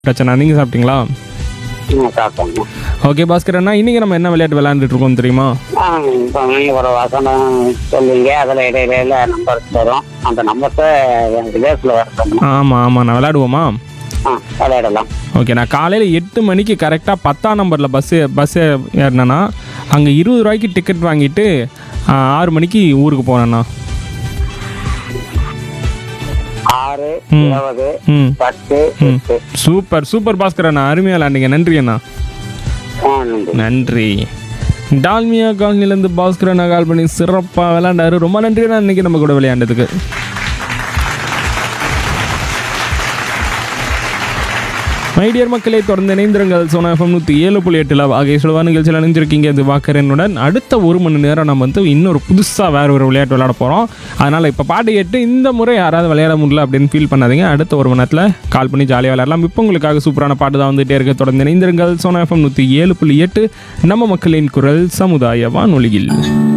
பிரச்சனை நீங்கள் சாப்பிட்டீங்களா ம் சாப்பிட்டோங்க ஓகே பாஸ்கர் அண்ணா இன்றைக்கி நம்ம என்ன விளையாட்டு விளையாண்டுட்டு இருக்கோம் தெரியுமா ஆ இப்போ நீங்கள் ஒரு வசனம் சொல்லுவீங்க அதில் இடையில நம்பர் தரும் அந்த நம்பர்ஸை ரிவர்ஸில் வரணும் ஆமாம் ஆமாம் நான் விளையாடுவோமா ஆ விளையாடலாம் ஓகே நான் காலையில் எட்டு மணிக்கு கரெக்டாக பத்தாம் நம்பரில் பஸ்ஸு பஸ்ஸு ஏறினேன்னா அங்கே இருபது ரூபாய்க்கு டிக்கெட் வாங்கிட்டு ஆ, ஆறு மணிக்கு ஊருக்கு போனேண்ணா ஆறு ம். இருபது ம் பத்து ம் எட்டு சூப்பர் சூப்பர் பாஸ்கர் அண்ணா அருமையாக விளையாண்டிங்க நன்றி அண்ணா ஆ நன்றி நன்றி டால்மியா காலனிலேருந்து பாஸ்கர் அண்ணா கால் பண்ணி சிறப்பாக விளையாண்டாரு ரொம்ப நன்றி அண்ணா இன்னைக்கு நம்ம கூட விளையாண்டதுக்கு மைடியர் மக்களை தொடர்ந்து இணைந்திருங்கள் சோனா எஃப்எம் நூற்றி ஏழு புள்ளி எட்டில் ஆகிய சுலவா நிகழ்ச்சியில் இணைஞ்சிருக்கீங்க இது வாக்கரனுடன் அடுத்த ஒரு மணி நேரம் நம்ம வந்து இன்னொரு புதுசாக வேற ஒரு விளையாட்டு விளையாட போகிறோம் அதனால் இப்போ பாட்டு கேட்டு இந்த முறை யாராவது விளையாட முடியல அப்படின்னு ஃபீல் பண்ணாதீங்க அடுத்த ஒரு மணி நேரத்தில் கால் பண்ணி ஜாலியாக விளையாடலாம் இப்போ உங்களுக்காக சூப்பரான பாட்டு தான் வந்துட்டே இருக்க தொடர்ந்து இணைந்திருங்கள் சோனா எஃப்எம் நூற்றி ஏழு புள்ளி எட்டு நம்ம மக்களின் குரல் சமுதாய வானொலியில்